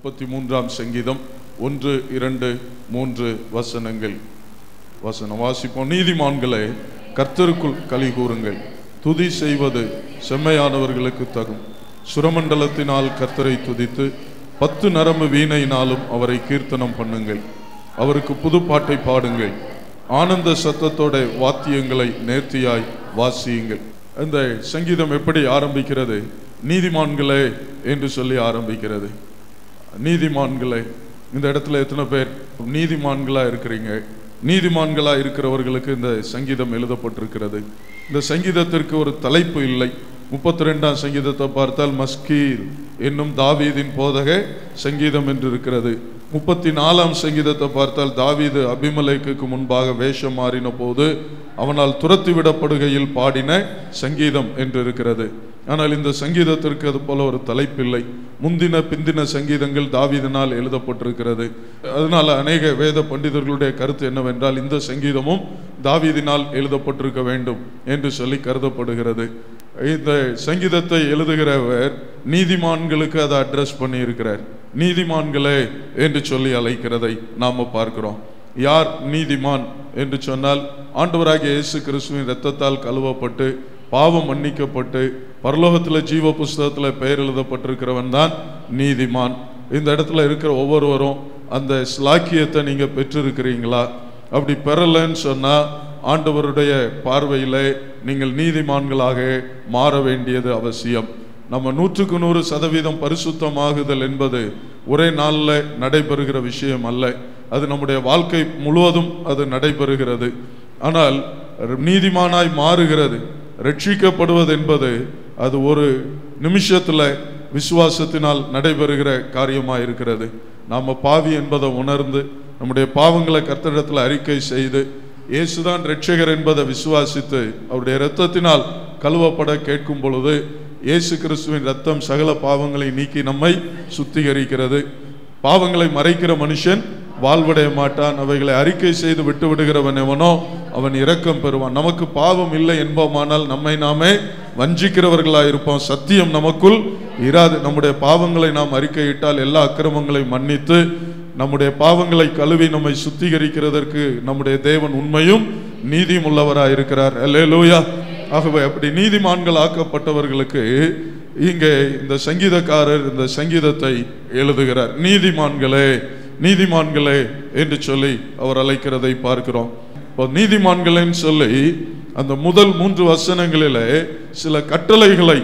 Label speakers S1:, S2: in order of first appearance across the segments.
S1: முப்பத்தி மூன்றாம் சங்கீதம் ஒன்று இரண்டு மூன்று வசனங்கள் வசனம் வாசிப்போம் நீதிமான்களே கர்த்தருக்குள் களி கூறுங்கள் துதி செய்வது செம்மையானவர்களுக்கு தகும் சுரமண்டலத்தினால் கர்த்தரை துதித்து பத்து நரம்பு வீணையினாலும் அவரை கீர்த்தனம் பண்ணுங்கள் அவருக்கு புதுப்பாட்டை பாடுங்கள் ஆனந்த சத்தத்தோட வாத்தியங்களை நேர்த்தியாய் வாசியுங்கள் இந்த சங்கீதம் எப்படி ஆரம்பிக்கிறது நீதிமான்களே என்று சொல்லி ஆரம்பிக்கிறது நீதிமான்களே இந்த இடத்துல எத்தனை பேர் நீதிமான்களா இருக்கிறீங்க நீதிமான்களா இருக்கிறவர்களுக்கு இந்த சங்கீதம் எழுதப்பட்டிருக்கிறது இந்த சங்கீதத்திற்கு ஒரு தலைப்பு இல்லை முப்பத்தி ரெண்டாம் சங்கீதத்தை பார்த்தால் மஸ்கீர் என்னும் தாவீதின் போதக சங்கீதம் என்று இருக்கிறது முப்பத்தி நாலாம் சங்கீதத்தை பார்த்தால் தாவீது அபிமலேக்குக்கு முன்பாக வேஷம் மாறின போது அவனால் துரத்தி விடப்படுகையில் பாடின சங்கீதம் என்று இருக்கிறது ஆனால் இந்த சங்கீதத்திற்கு அது போல ஒரு தலைப்பில்லை முந்தின பிந்தின சங்கீதங்கள் தாவீதினால் எழுதப்பட்டிருக்கிறது அதனால அநேக வேத பண்டிதர்களுடைய கருத்து என்னவென்றால் இந்த சங்கீதமும் தாவீதினால் எழுதப்பட்டிருக்க வேண்டும் என்று சொல்லி கருதப்படுகிறது இந்த சங்கீதத்தை எழுதுகிறவர் நீதிமான்களுக்கு அதை அட்ரஸ் பண்ணி இருக்கிறார் நீதிமான்களே என்று சொல்லி அழைக்கிறதை நாம பார்க்கிறோம் யார் நீதிமான் என்று சொன்னால் ஆண்டவராகிய இயேசு கிறிஸ்துவின் இரத்தத்தால் கழுவப்பட்டு பாவம் மன்னிக்கப்பட்டு பரலோகத்தில் ஜீவ புஸ்தகத்தில் பெயர் எழுதப்பட்டிருக்கிறவன் தான் நீதிமான் இந்த இடத்துல இருக்கிற ஒவ்வொருவரும் அந்த ஸ்லாக்கியத்தை நீங்க பெற்றிருக்கிறீங்களா அப்படி பெறலைன்னு சொன்னா ஆண்டவருடைய பார்வையிலே நீங்கள் நீதிமான்களாக மாற வேண்டியது அவசியம் நம்ம நூற்றுக்கு நூறு சதவீதம் பரிசுத்தமாகுதல் என்பது ஒரே நாளில் நடைபெறுகிற விஷயம் அல்ல அது நம்முடைய வாழ்க்கை முழுவதும் அது நடைபெறுகிறது ஆனால் நீதிமானாய் மாறுகிறது ரட்சிக்கப்படுவது என்பது அது ஒரு நிமிஷத்துல விசுவாசத்தினால் நடைபெறுகிற காரியமாக இருக்கிறது நாம பாவி என்பதை உணர்ந்து நம்முடைய பாவங்களை கர்த்தரிடத்தில் அறிக்கை செய்து இயேசுதான் ரட்சகர் என்பதை விசுவாசித்து அவருடைய இரத்தத்தினால் கழுவப்பட கேட்கும் பொழுது இயேசு கிறிஸ்துவின் ரத்தம் சகல பாவங்களை நீக்கி நம்மை சுத்திகரிக்கிறது பாவங்களை மறைக்கிற மனுஷன் வாழ்வடைய மாட்டான் அவைகளை அறிக்கை செய்து விட்டு விடுகிறவன் எவனோ அவன் இரக்கம் பெறுவான் நமக்கு பாவம் இல்லை என்போமானால் நம்மை நாமே வஞ்சிக்கிறவர்களாக இருப்போம் சத்தியம் நமக்குள் இராது நம்முடைய பாவங்களை நாம் அறிக்கையிட்டால் எல்லா அக்கிரமங்களையும் மன்னித்து நம்முடைய பாவங்களை கழுவி நம்மை சுத்திகரிக்கிறதற்கு நம்முடைய தேவன் உண்மையும் நீதியும் உள்ளவராக இருக்கிறார் அல்லேலூயா ஆகவே அப்படி நீதிமான்கள் ஆக்கப்பட்டவர்களுக்கு இங்கே இந்த சங்கீதக்காரர் இந்த சங்கீதத்தை எழுதுகிறார் நீதிமான்களே நீதிமான்களே என்று சொல்லி அவர் அழைக்கிறதை பார்க்கிறோம் இப்போ நீதிமான்களேன்னு சொல்லி அந்த முதல் மூன்று வசனங்களிலே சில கட்டளைகளை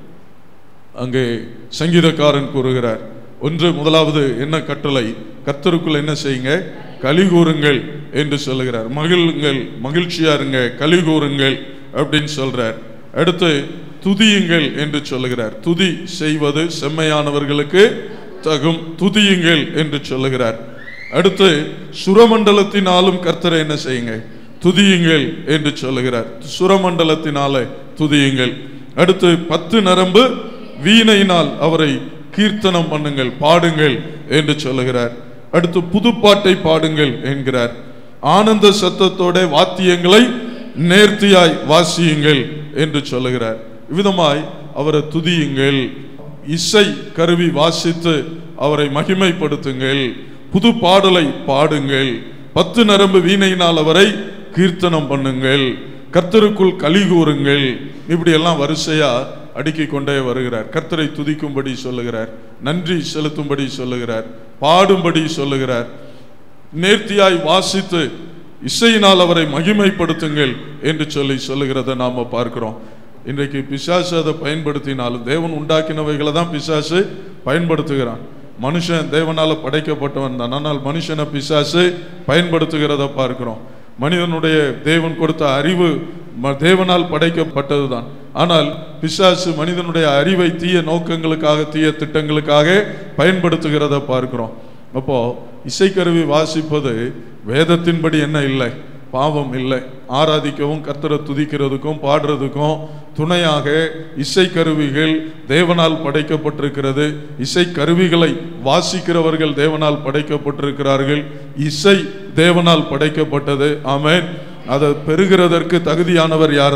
S1: அங்கே சங்கீதக்காரன் கூறுகிறார் ஒன்று முதலாவது என்ன கட்டளை கர்த்தருக்குள் என்ன செய்யுங்க களி கூறுங்கள் என்று சொல்லுகிறார் மகிழுங்கள் மகிழ்ச்சியா இருங்க களி கூறுங்கள் அப்படின்னு சொல்றார் அடுத்து துதியுங்கள் என்று சொல்லுகிறார் துதி செய்வது செம்மையானவர்களுக்கு தகும் துதியுங்கள் என்று சொல்லுகிறார் அடுத்து சுரமண்டலத்தினாலும் கர்த்தரை என்ன செய்யுங்க துதியுங்கள் என்று சொல்லுகிறார் சுரமண்டலத்தினால துதியுங்கள் அடுத்து பத்து நரம்பு வீணையினால் அவரை கீர்த்தனம் பண்ணுங்கள் பாடுங்கள் என்று சொல்லுகிறார் அடுத்து புதுப்பாட்டை பாடுங்கள் என்கிறார் ஆனந்த சத்தத்தோட வாத்தியங்களை நேர்த்தியாய் வாசியுங்கள் என்று சொல்லுகிறார் விதமாய் அவரை துதியுங்கள் இசை கருவி வாசித்து அவரை மகிமைப்படுத்துங்கள் புது பாடலை பாடுங்கள் பத்து நரம்பு வீணையினால் அவரை கீர்த்தனம் பண்ணுங்கள் கர்த்தருக்குள் களி கூறுங்கள் இப்படி எல்லாம் வரிசையா அடுக்கிக் கொண்டே வருகிறார் கர்த்தரை துதிக்கும்படி சொல்லுகிறார் நன்றி செலுத்தும்படி சொல்லுகிறார் பாடும்படி சொல்லுகிறார் நேர்த்தியாய் வாசித்து இசையினால் அவரை மகிமைப்படுத்துங்கள் என்று சொல்லி சொல்லுகிறத நாம பார்க்கிறோம் இன்றைக்கு பிசாசு அதை பயன்படுத்தினாலும் தேவன் உண்டாக்கினவைகளை தான் பிசாசு பயன்படுத்துகிறான் மனுஷன் தேவனால படைக்கப்பட்டவன் தான் ஆனால் மனுஷனை பிசாசு பயன்படுத்துகிறத பார்க்கிறோம் மனிதனுடைய தேவன் கொடுத்த அறிவு ம- தேவனால் படைக்கப்பட்டது தான் ஆனால் பிசாசு மனிதனுடைய அறிவை தீய நோக்கங்களுக்காக தீய திட்டங்களுக்காக பயன்படுத்துகிறத பார்க்கிறோம் அப்போ இசைக்கருவி வாசிப்பது வேதத்தின்படி என்ன இல்லை பாவம் இல்லை ஆராதிக்கவும் கர்த்தரை துதிக்கிறதுக்கும் பாடுறதுக்கும் துணையாக இசைக்கருவிகள் தேவனால் படைக்கப்பட்டிருக்கிறது இசைக்கருவிகளை வாசிக்கிறவர்கள் தேவனால் படைக்கப்பட்டிருக்கிறார்கள் இசை தேவனால் படைக்கப்பட்டது ஆமென் அதை பெறுகிறதற்கு தகுதியானவர் யார் தான்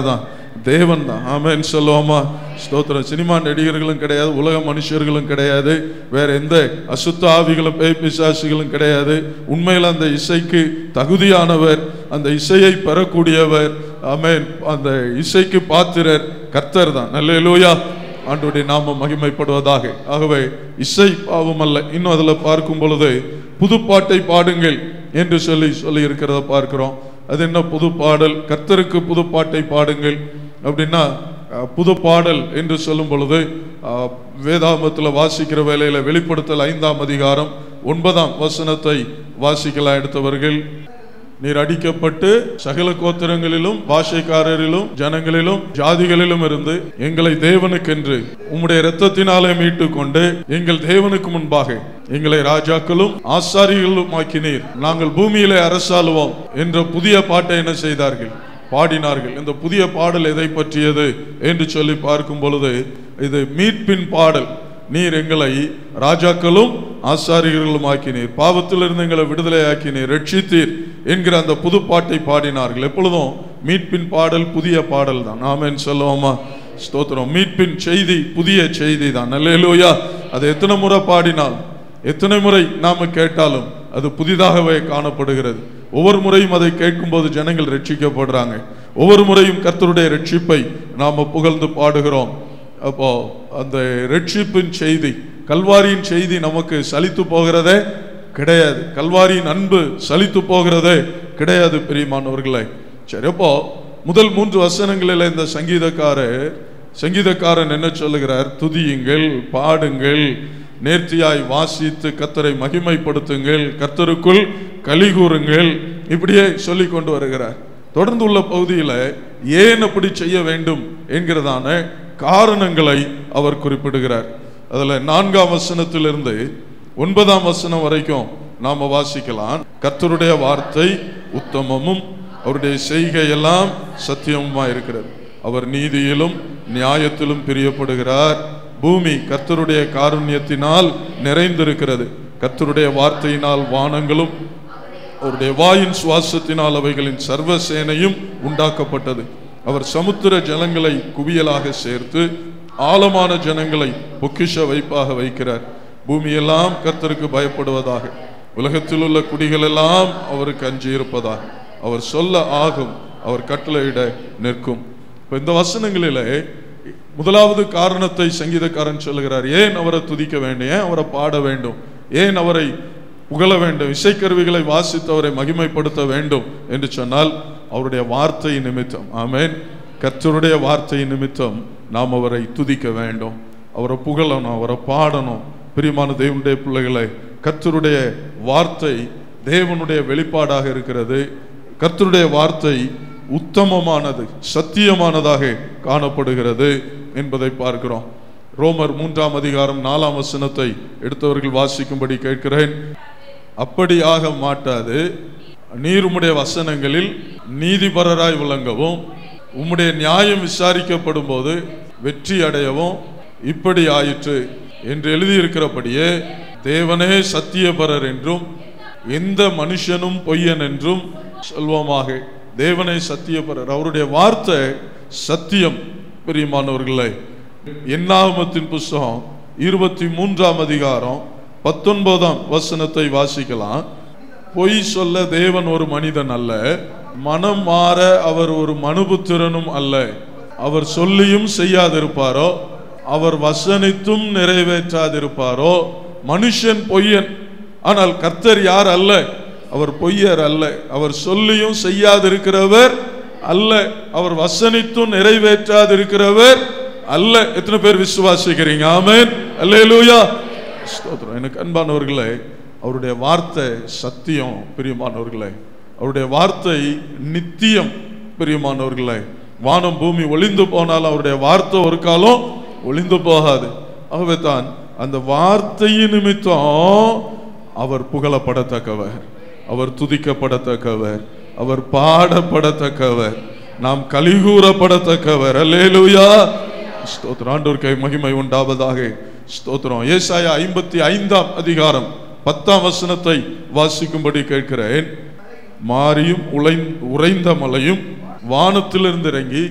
S1: தேவன் தான் ஆமென் சொல்லுவோமா ஸ்தோத்திரம் சினிமா நடிகர்களும் கிடையாது உலக மனுஷர்களும் கிடையாது வேற எந்த அசுத்த ஆவிகளும் பேய் பிசாசுகளும் கிடையாது உண்மையில் அந்த இசைக்கு தகுதியானவர் அந்த இசையை பெறக்கூடியவர் ஆமென் அந்த இசைக்கு பாத்திரர் கர்த்தர் தான் நல்ல ஆண்டுடைய நாமம் மகிமைப்படுவதாக ஆகவே இசை பாவம் அல்ல இன்னும் அதில் பார்க்கும் பொழுது புதுப்பாட்டை பாடுங்கள் என்று சொல்லி சொல்லி இருக்கிறத பார்க்கிறோம் அது என்ன புது பாடல் கர்த்தருக்கு புது பாட்டை பாடுங்கள் அப்படின்னா அஹ், புது பாடல் என்று சொல்லும் பொழுது அஹ், வேதாமத்தில் வாசிக்கிற வேளையில வெளிப்படுத்தல் ஐந்தாம் அதிகாரம் ஒன்பதாம் வசனத்தை வாசிக்கலாம் எடுத்தவர்கள் நீர் அடிக்கப்பட்டு சகல கோத்திரங்களிலும் பாஷைக்காரரிலும் ஜனங்களிலும் ஜாதிகளிலும் இருந்து எங்களை தேவனுக்கென்று உம்முடைய இரத்தத்தினாலே மீட்டு கொண்டு எங்கள் தேவனுக்கு முன்பாக எங்களை ராஜாக்களும் ஆசாரிகளும் ஆக்கினீர் நாங்கள் பூமியிலே அரசாளுவோம் என்ற புதிய பாட்டை என்ன செய்தார்கள் பாடினார்கள் இந்த புதிய பாடல் எதை பற்றியது என்று சொல்லி பார்க்கும் பொழுது இது மீட்பின் பாடல் நீர் எங்களை ராஜாக்களும் ஆசாரிகளும் ஆக்கினீர் பாவத்திலிருந்து எங்களை விடுதலை ஆக்கினீர் ரட்சித்தீர் என்கிற அந்த புது பாட்டை பாடினார்கள் எப்பொழுதும் மீட்பின் பாடல் புதிய பாடல் தான் ஆமென் சொல்லுவோமா ஸ்தோத்திரம் மீட்பின் செய்தி புதிய செய்தி தான் நல்லேலூயா அதை எத்தனை முறை பாடினால் எத்தனை முறை நாம கேட்டாலும் அது புதிதாகவே காணப்படுகிறது ஒவ்வொரு முறையும் அதை கேட்கும்போது ஜனங்கள் ரட்சிக்கப்படுறாங்க ஒவ்வொரு முறையும் கர்த்தருடைய ரட்சிப்பை நாம புகழ்ந்து பாடுகிறோம் அப்போ அந்த ரட்சிப்பின் செய்தி கல்வாரியின் செய்தி நமக்கு சலித்து போகிறதே கிடையாது கல்வாரியின் அன்பு சலித்து போகிறதே கிடையாது பெரியமானவர்களே சரி அப்போ முதல் மூன்று வசனங்களில் இந்த சங்கீதக்காரர் சங்கீதக்காரன் என்ன சொல்லுகிறார் துதியுங்கள் பாடுங்கள் நேர்த்தியாய் வாசித்து கத்தரை மகிமைப்படுத்துங்கள் கர்த்தருக்குள் கலிகூறுங்கள் இப்படியே சொல்லி கொண்டு வருகிறார் தொடர்ந்து உள்ள பகுதியில் ஏன் அப்படி செய்ய வேண்டும் என்கிறதான காரணங்களை அவர் குறிப்பிடுகிறார் அதுல நான்காம் வசனத்திலிருந்து ஒன்பதாம் வசனம் வரைக்கும் நாம வாசிக்கலாம் கர்த்தருடைய வார்த்தை உத்தமமும் அவருடைய செய்கை எல்லாம் சத்தியமுமா இருக்கிறது அவர் நீதியிலும் நியாயத்திலும் பிரியப்படுகிறார் பூமி கர்த்தருடைய காருண்யத்தினால் நிறைந்திருக்கிறது கர்த்தருடைய வார்த்தையினால் வானங்களும் அவருடைய வாயின் சுவாசத்தினால் அவைகளின் சர்வ சேனையும் உண்டாக்கப்பட்டது அவர் சமுத்திர ஜலங்களை குவியலாக சேர்த்து ஆழமான ஜனங்களை பொக்கிஷ வைப்பாக வைக்கிறார் பூமியெல்லாம் கர்த்தருக்கு பயப்படுவதாக உலகத்தில் உள்ள குடிகள் எல்லாம் அவருக்கு அஞ்சி இருப்பதாக அவர் சொல்ல ஆகும் அவர் கட்டளையிட நிற்கும் இப்ப இந்த வசனங்களிலே முதலாவது காரணத்தை சங்கீதக்காரன் சொல்லுகிறார் ஏன் அவரை துதிக்க வேண்டும் ஏன் அவரை பாட வேண்டும் ஏன் அவரை புகழ வேண்டும் இசைக்கருவிகளை வாசித்து அவரை மகிமைப்படுத்த வேண்டும் என்று சொன்னால் அவருடைய வார்த்தை நிமித்தம் ஆமென் கர்த்தருடைய வார்த்தை நிமித்தம் நாம் அவரை துதிக்க வேண்டும் அவரை புகழணும் அவரை பாடணும் பிரியமான தேவனுடைய பிள்ளைகளை கர்த்தருடைய வார்த்தை தேவனுடைய வெளிப்பாடாக இருக்கிறது கர்த்தருடைய வார்த்தை உத்தமமானது சத்தியமானதாக காணப்படுகிறது என்பதை பார்க்கிறோம் ரோமர் மூன்றாம் அதிகாரம் நாலாம் வசனத்தை எடுத்தவர்கள் வாசிக்கும்படி கேட்கிறேன் அப்படியாக மாட்டாது நீர் உம்முடைய வசனங்களில் நீதிபரராய் விளங்கவும் உம்முடைய நியாயம் விசாரிக்கப்படும் போது வெற்றி அடையவும் இப்படி ஆயிற்று என்று எழுதியிருக்கிறபடியே தேவனே சத்தியபரர் என்றும் எந்த மனுஷனும் பொய்யன் என்றும் சொல்வோமாக தேவனை சத்தியபரர் அவருடைய வார்த்தை சத்தியம் பிரியமானவர்களே என்னாகமத்தின் புஸ்தகம் இருபத்தி மூன்றாம் அதிகாரம் பத்தொன்பதாம் வசனத்தை வாசிக்கலாம் பொய் சொல்ல தேவன் ஒரு மனிதன் அல்ல மனம் மாற அவர் ஒரு மனுபுத்திரனும் அல்ல அவர் சொல்லியும் செய்யாதிருப்பாரோ அவர் வசனித்தும் நிறைவேற்றாதிருப்பாரோ மனுஷன் பொய்யன் ஆனால் கர்த்தர் யார் அல்ல அவர் பொய்யர் அல்ல அவர் சொல்லியும் செய்யாதிருக்கிறவர் அல்ல அவர் வசனித்தும் நிறைவேற்றாதிருக்கிறவர் அல்ல எத்தனை பேர் விசுவாசிக்கிறீங்க ஆமென் அல்லேலூயா ஸ்தோத்திரம் எனக்கு அன்பானவர்களே அவருடைய வார்த்தை சத்தியம் பிரியமானவர்களே அவருடைய வார்த்தை நித்தியம் பிரியமானவர்களே வானம் பூமி ஒளிந்து போனால் அவருடைய வார்த்தை ஒரு காலம் ஒளிந்து போகாது ஆகவே தான் அந்த வார்த்தையின் நிமித்தம் அவர் புகழப்படத்தக்கவர் அவர் துதிக்கப்படத்தக்கவர் அவர் பாடப்படத்தக்கவர் நாம் கலிகூறப்படத்தக்கவர் அல்லேலூயா ஸ்தோத்திரம் ஆண்டவருக்கு மகிமை உண்டாவதாக ஸ்தோத்திரம் ஏசாயா ஐம்பத்தி ஐந்தாம் அதிகாரம் பத்தாம் வசனத்தை வாசிக்கும்படி கேட்கிறேன் மாரியும் உலை உறைந்த மலையும் வானத்திலிருந்து இறங்கி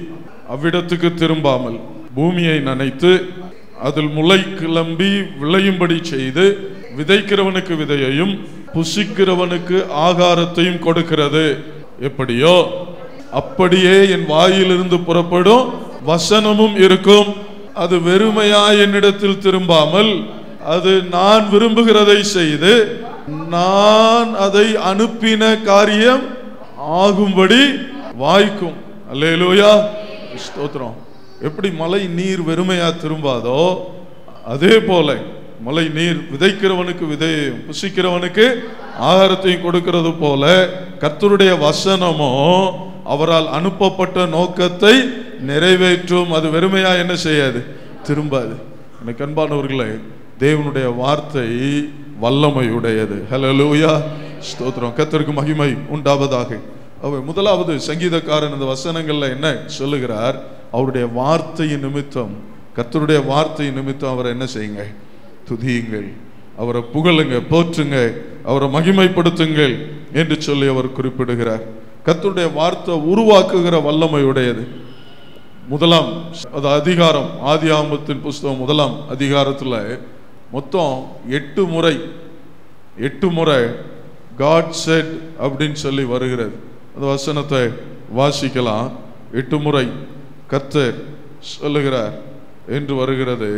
S1: அவ்விடத்துக்கு திரும்பாமல் பூமியை நனைத்து அதில் முளை கிளம்பி விளையும்படி செய்து விதைக்கிறவனுக்கு விதையையும் புசிக்கிறவனுக்கு ஆகாரத்தையும் கொடுக்கிறது எப்படியோ அப்படியே என் வாயிலிருந்து புறப்படும் வசனமும் இருக்கும் அது வெறுமையா என்னிடத்தில் திரும்பாமல் அது நான் விரும்புகிறதை செய்து நான் அதை அனுப்பின காரியம் ஆகும்படி வாய்க்கும் அல்லேலூயா ஸ்தோத்திரம் எப்படி மழை நீர் வெறுமையா திரும்பாதோ அதே போல மழை நீர் விதைக்கிறவனுக்கு விதையையும் புசிக்கிறவனுக்கு ஆகாரத்தையும் கொடுக்கிறது போல கர்த்தருடைய வசனமோ அவரால் அனுப்பப்பட்ட நோக்கத்தை நிறைவேற்றும் அது வெறுமையா என்ன செய்யாது திரும்பாது எனக்கு அன்பானவர்களே தேவனுடைய வார்த்தை வல்லமையுடையது ஹalleluya ஸ்தோத்திரம் கர்த்தருக்கு மகிமை உண்டாவதாக அவர் முதலாவது சங்கீதக்காரன் இந்த வசனங்கள்ல என்ன சொல்லுகிறார் அவருடைய வார்த்தையின் நிமித்தம் கர்த்தருடைய வார்த்தையின் நிமித்தம் அவரை என்ன செய்யுங்க துதியுங்கள் அவரை புகழுங்க போற்றுங்க அவரை மகிமைப்படுத்துங்கள் என்று சொல்லி அவர் குறிப்பிடுகிறார் கர்த்தருடைய வார்த்தை உருவாக்குகிற வல்லமை உடையது முதலாம் அது அதிகாரம் ஆதி ஆமத்தின் புஸ்தகம் முதலாம் அதிகாரத்துல மொத்தம் எட்டு முறை எட்டு முறை காட் செட் அப்படின்னு சொல்லி வருகிறது அந்த வசனத்தை வாசிக்கலாம் எட்டு முறை கர்த்தர் சொல்லுகிறார் என்று வருகிறது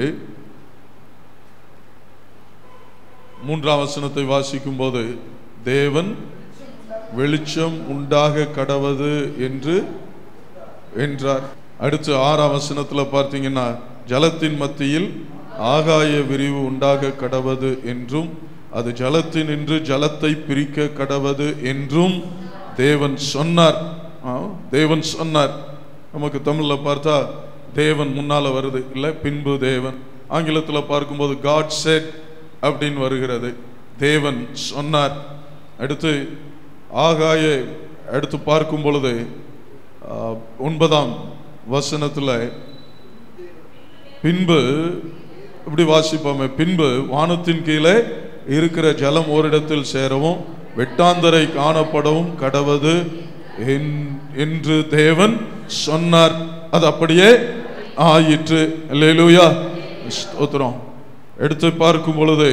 S1: மூன்றாம் வசனத்தை வாசிக்கும் போது தேவன் வெளிச்சம் உண்டாக கடவது என்று என்றார் அடுத்து ஆறாம் வசனத்துல பார்த்தீங்கன்னா ஜலத்தின் மத்தியில் ஆகாய விரிவு உண்டாக கடவது என்றும் அது ஜலத்தின் நின்று ஜலத்தை பிரிக்க கடவது என்றும் தேவன் சொன்னார் ஆ, தேவன் சொன்னார் நமக்கு தமிழ்ல பார்த்தா தேவன் முன்னால வருது இல்ல பின்பு தேவன் ஆங்கிலத்துல பார்க்கும்போது காட் செட் அப்படின்னு வருகிறது தேவன் சொன்னார் அடுத்து ஆகாய அடுத்து பார்க்கும் பொழுது ஆ, ஒன்பதாம் வசனத்துல பின்பு இப்படி வாசிப்போமே பின்பு வானத்தின் கீழே இருக்கிற ஜலம் ஓரிடத்தில் சேரவும் வெட்டாந்தரை காணப்படவும் கடவது என்- என்று தேவன் சொன்னார் அது அப்படியே ஆயிற்று அல்லேலூயா ஸ்தோத்திரம் எடுத்து பார்க்கும் பொழுது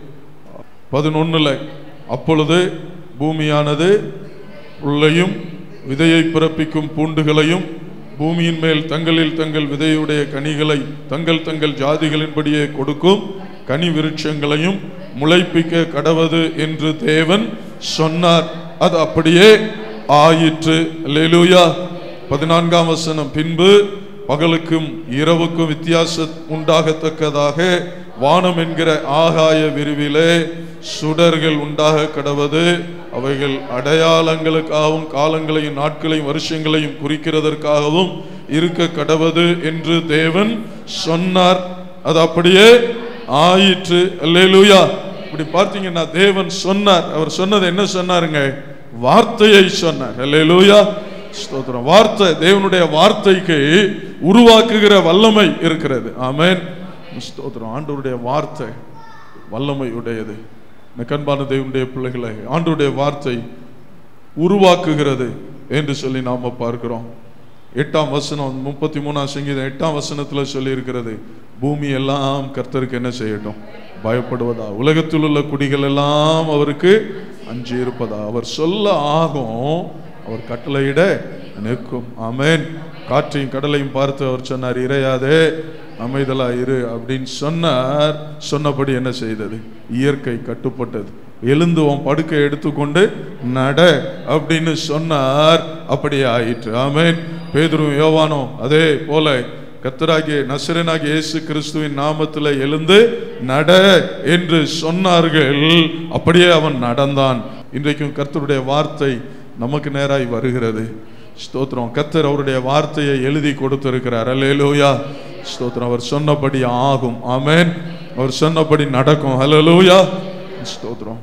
S1: பதினொன்னுல அப்பொழுது பூமியானது உள்ளையும் விதையை பிறப்பிக்கும் பூண்டுகளையும் பூமியின் மேல் தங்களில் தங்கள் விதையுடைய கனிகளை தங்கள் தங்கள் ஜாதிகளின்படியே கொடுக்கும் கனி விருட்சங்களையும் முளைப்பிக்க கடவது என்று தேவன் சொன்னார் அது அப்படியே ஆயிற்று அல்லேலூயா பதினான்காம் வசனம் பின்பு பகலுக்கும் இரவுக்கும் வித்தியாசம் உண்டாகத்தக்கதாக வானம் என்கிற ஆகாய விரிவிலே சுடர்கள் உண்டாக கடவது அவைகள் அடையாளங்களுக்காகவும் காலங்களையும் நாட்களையும் வருஷங்களையும் குறிக்கிறதற்காகவும் இருக்க கடவது என்று தேவன் சொன்னார் அது அப்படியே ஆயிற்று அல்லேலூயா இப்படி பார்த்தீங்கன்னா தேவன் சொன்னார் அவர் சொன்னது என்ன சொன்னாருங்க வார்த்தையை சொன்னார் அல்லேலூயா ஸ்தோத்திரம் வார்த்தை தேவனுடைய வார்த்தைக்கு உருவாக்குகிற வல்லமை இருக்கிறது ஆமென் ஸ்தோத்திரம் ஆண்டவருடைய வார்த்தை வல்லமை உடையது இந்த கண்பான தேவனுடைய பிள்ளைகளை ஆண்டவருடைய வார்த்தை உருவாக்குகிறது என்று சொல்லி நாம பார்க்கிறோம் எட்டாம் வசனம் முப்பத்தி மூணாம் சங்கீதம் எட்டாம் வசனத்துல சொல்லி இருக்கிறது பூமி எல்லாம் கர்த்தருக்கு என்ன செய்யட்டும் பயப்படுவதா உலகத்தில் உள்ள குடிகள் எல்லாம் அவருக்கு அஞ்சு இருப்பதா அவர் சொல்ல ஆகும் அவர் கட்டளையிட நிற்கும் ஆமென் காற்றையும் கடலையும் பார்த்து அவர் சொன்னார் இறையாதே அமைதலா இரு அப்படின்னு சொன்னார் சொன்னபடி என்ன செய்தது இயற்கை கட்டுப்பட்டது எழுந்து உன் படுக்கை எடுத்துக்கொண்டு நட அப்படின்னு சொன்னார் அப்படியே ஆயிற்று ஆமென் பேதுரும் யோவானோ அதே போல கத்தராகிய நசரனாகிய இயேசு கிறிஸ்துவின் நாமத்தில் எழுந்து நட என்று சொன்னார்கள் அப்படியே அவன் நடந்தான் இன்றைக்கும் கர்த்தருடைய வார்த்தை நமக்கு நேராய் வருகிறது ஸ்தோத்திரம் கர்த்தர் அவருடைய வார்த்தையை எழுதி கொடுத்திருக்கிறார் அல்லேலூயா ஸ்தோத்திரம் அவர் சொன்னபடி ஆகும் ஆமென் அவர் சொன்னபடி நடக்கும் ஹalleluya ஸ்தோத்திரம்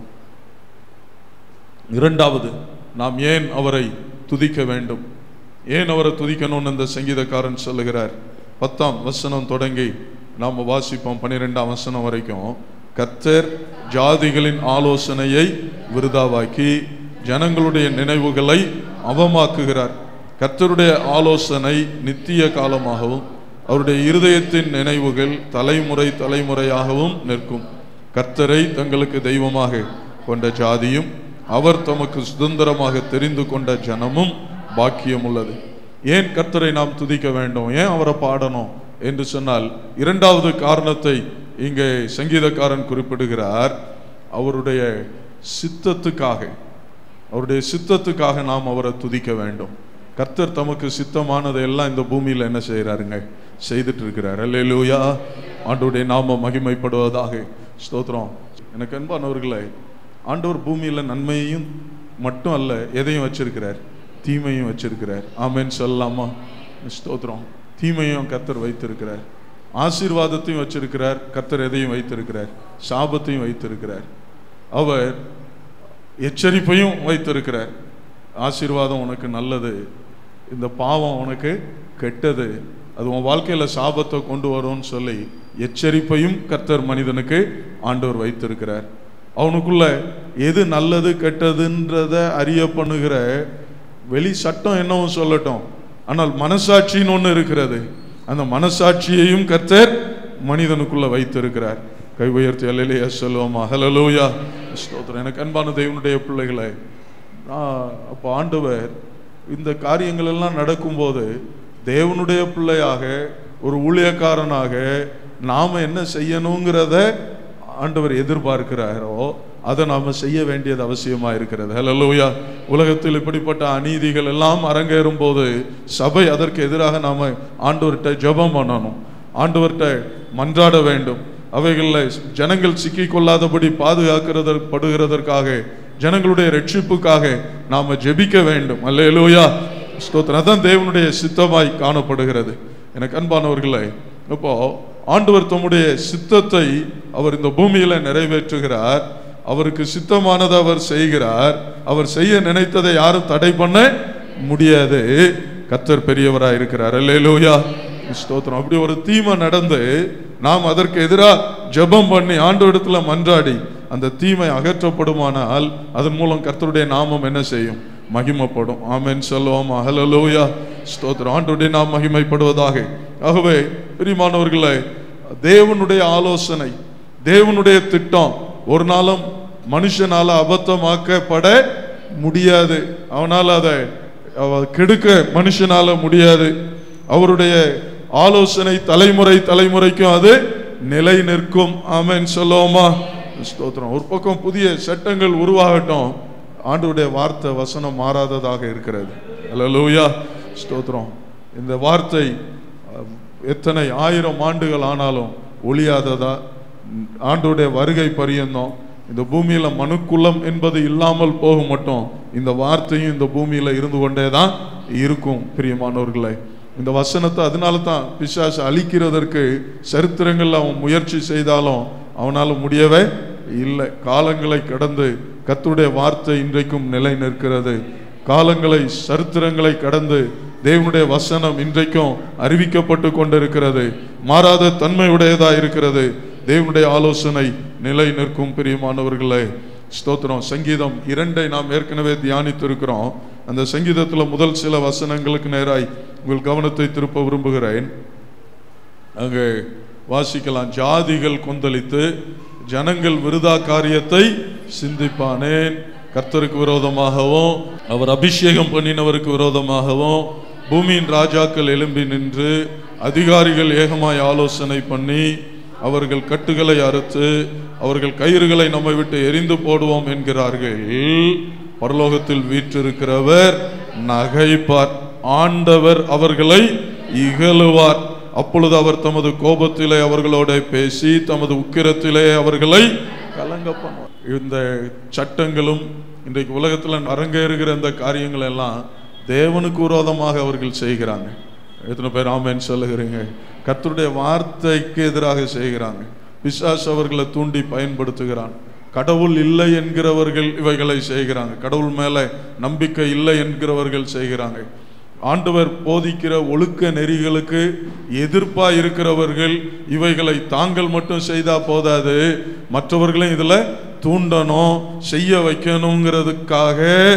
S1: இரண்டாவது நாம் ஏன் அவரை துதிக்க வேண்டும் ஏன் அவரை துதிக்கணும்னு இந்த சங்கீதக்காரன் சொல்லுகிறார் பத்தாம் வசனம் தொடங்கி நாம் வாசிப்போம் பன்னிரெண்டாம் வசனம் வரைக்கும் கர்த்தர் ஜாதிகளின் ஆலோசனையை விருதாவாக்கி ஜனங்களுடைய நினைவுகளை அவமாக்குகிறார் கர்த்தருடைய ஆலோசனை நித்திய காலமாகவும் அவருடைய இருதயத்தின் நினைவுகள் தலைமுறை தலைமுறையாகவும் நிற்கும் கர்த்தரை தங்களுக்கு தெய்வமாக கொண்ட ஜாதியும் அவர் தமக்கு சுதந்திரமாக தெரிந்து கொண்ட ஜனமும் பாக்கியம் உள்ளது ஏன் கர்த்தரை நாம் துதிக்க வேண்டும் ஏன் அவரை பாடணும் என்று சொன்னால் இரண்டாவது காரணத்தை இங்கே சங்கீதக்காரன் குறிப்பிடுகிறார் அவருடைய சித்தத்துக்காக அவருடைய சித்தத்துக்காக நாம் அவரை துதிக்க வேண்டும் கர்த்தர் தமக்கு சித்தமானதை எல்லாம் இந்த பூமியில் என்ன செய்கிறாருங்க செய்துட்டு இருக்கிறார் அல்லேலூயா ஆண்டவருடைய நாம மகிமைப்படுவதாக ஸ்தோத்திரம் எனக்கு அன்பானவர்களே ஆண்டவர் பூமியில் நன்மையையும் மட்டும் அல்ல எதையும் வச்சிருக்கிறார் தீமையும் வச்சிருக்கிறார் ஆமென் சொல்லலாமா ஸ்தோத்திரம் தீமையும் கர்த்தர் வைத்திருக்கிறார் ஆசீர்வாதத்தையும் வச்சிருக்கிறார் கர்த்தர் எதையும் வைத்திருக்கிறார் சாபத்தையும் வைத்திருக்கிறார் அவர் எச்சரிப்பையும் வைத்திருக்கிறார் ஆசீர்வாதம் உனக்கு நல்லது இந்த பாவம் உனக்கு கெட்டது அது உன் வாழ்க்கையில சாபத்தை கொண்டு வரும்னு சொல்லி எச்சரிப்பையும் கர்த்தர் மனிதனுக்கு ஆண்டவர் வைத்திருக்கிறார் அவனுக்குள்ள எது நல்லது கெட்டதுன்றத அறிய பண்ணுகிற வெளி சட்டம் என்னவும் சொல்லட்டும் ஆனால் மனசாட்சின்னு ஒன்று இருக்கிறது அந்த மனசாட்சியையும் கர்த்தர் மனிதனுக்குள்ள வைத்திருக்கிறார் கை உயர்த்தி அல்லையா சொல்லுவோமா ஹலலூயா ஸ்தோத்திரம் எனக்கு அன்பான தெய்வனுடைய பிள்ளைகளை நான் அப்போ ஆண்டவர் இந்த காரியங்கள் எல்லாம் நடக்கும்போது தேவனுடைய பிள்ளையாக ஒரு ஊழியக்காரனாக நாம என்ன செய்யணுங்கிறத ஆண்டவர் எதிர்பார்க்கிறாரோ அதை நாம செய்ய வேண்டியது அவசியமா இருக்கிறது ஹலலூயா உலகத்தில் இப்படிப்பட்ட அநீதிகள் எல்லாம் அரங்கேறும் போது சபை அதற்கு எதிராக நாம ஆண்டவர்கிட்ட ஜெபம் பண்ணணும் ஆண்டவர்கிட்ட மன்றாட வேண்டும் அவைகளில் ஜனங்கள் சிக்கிக் கொள்ளாதபடி பாதுகாக்கிறது படுகிறதற்காக ஜனங்களுடைய ரட்சிப்புக்காக நாம ஜெபிக்க வேண்டும் அல்லேலூயா ஸ்தோத்திரம் அதான் தேவனுடைய சித்தமாய் காணப்படுகிறது எனக்கு அன்பானவர்களே இப்போ ஆண்டவர் தம்முடைய சித்தத்தை அவர் இந்த பூமியில நிறைவேற்றுகிறார் அவருக்கு சித்தமானதை அவர் செய்கிறார் அவர் செய்ய நினைத்ததை யாரும் தடை பண்ண முடியாது கத்தர் பெரியவராய் இருக்கிறார் அல்லேலூயா ஸ்தோத்திரம் அப்படி ஒரு தீமை நடந்து நாம் அதற்கு எதிராக ஜெபம் பண்ணி ஆண்டவரிடத்துல மன்றாடி அந்த தீமை அகற்றப்படுமானால் அதன் மூலம் கர்த்தருடைய நாமம் என்ன செய்யும் மகிமைப்படும் ஆமென் சொல்லுவோம் அஹலலூயா ஸ்தோத்திரம் ஆண்டுடைய நாம் மகிமைப்படுவதாக ஆகவே பிரிமானவர்களே தேவனுடைய ஆலோசனை தேவனுடைய திட்டம் ஒரு நாளும் மனுஷனால அபத்தமாக்கப்பட முடியாது அவனால் அதை அவ- கெடுக்க மனுஷனால முடியாது அவருடைய ஆலோசனை தலைமுறை தலைமுறைக்கும் அது நிலை நிற்கும் ஆமென் சொல்லுவோமா ஸ்தோத்திரம் ஒரு பக்கம் புதிய சட்டங்கள் உருவாகட்டும் ஆண்டவருடைய வார்த்தை வசனம் மாறாததாக இருக்கிறது அல்லேலூயா ஸ்தோத்திரம் இந்த வார்த்தை அஹ், எத்தனை ஆயிரம் ஆண்டுகள் ஆனாலும் ஒளியாததா ம், ஆண்டவருடைய வருகை பரியந்தம் இந்த பூமியில மனுக்குலம் என்பது இல்லாமல் போக மட்டும் இந்த வார்த்தையும் இந்த பூமியில இருந்து கொண்டே தான் இருக்கும் பிரியமானவர்களே இந்த வசனத்தை அதனால தான் பிசாசு அழிக்கிறதற்கு சரித்திரங்கள்ல அவன் முயற்சி செய்தாலும் அவனால முடியவே இல்லை காலங்களை கடந்து கர்த்தருடைய வார்த்தை இன்றைக்கும் நிலை நிற்கிறது காலங்களை சரித்திரங்களை கடந்து தேவனுடைய வசனம் இன்றைக்கும் அறிவிக்கப்பட்டு கொண்டிருக்கிறது மாறாத தன்மையுடையதா இருக்கிறது தேவனுடைய ஆலோசனை நிலை நிற்கும் பிரியமானவர்களே ஸ்தோத்திரம் சங்கீதம் இரண்டை நாம் ஏற்கனவே தியானித்து இருக்கிறோம் அந்த சங்கீதத்துல முதல் சில வசனங்களுக்கு நேராய் உங்கள் கவனத்தை திருப்ப விரும்புகிறேன் அங்கே வாசிக்கலாம் ஜாதிகள் கொந்தளித்து ஜனங்கள் விருதா காரியத்தை சிந்திப்பானேன் கர்த்தருக்கு விரோதமாகவும் அவர் அபிஷேகம் பண்ணினவருக்கு விரோதமாகவும் பூமியின் ராஜாக்கள் எழும்பி நின்று அதிகாரிகள் ஏகமாய் ஆலோசனை பண்ணி அவர்கள் கட்டுகளை அறுத்து அவர்கள் கயிறுகளை நம்மை விட்டு எரிந்து போடுவோம் என்கிறார்கள் பரலோகத்தில் வீற்றிருக்கிறவர் நகைப்பார் ஆண்டவர் அவர்களை இகழுவார் அப்பொழுது அவர் தமது கோபத்திலே அவர்களோட பேசி தமது உக்கிரத்திலே அவர்களை கலங்க பண்ணுவார் இந்த சட்டங்களும் இன்றைக்கு உலகத்தில் அரங்கேறுகிற இந்த காரியங்கள் எல்லாம் தேவனுக்கு விரோதமாக அவர்கள் செய்கிறாங்க எத்தனை பேர் ஆமேன்னு சொல்லுகிறீங்க கர்த்தருடைய வார்த்தைக்கு எதிராக செய்கிறாங்க பிசாசு அவர்களை தூண்டி பயன்படுத்துகிறான் கடவுள் இல்லை என்கிறவர்கள் இவைகளை செய்கிறாங்க கடவுள் மேல நம்பிக்கை இல்லை என்கிறவர்கள் செய்கிறாங்க ஆண்டவர் போதிக்கிற ஒழுக்க நெறிகளுக்கு எதிர்ப்பா இருக்கிறவர்கள் இவைகளை தாங்கள் மட்டும் செய்தா போதாது மற்றவர்களையும் இதுல தூண்டணும் செய்ய வைக்கணுங்கிறதுக்காக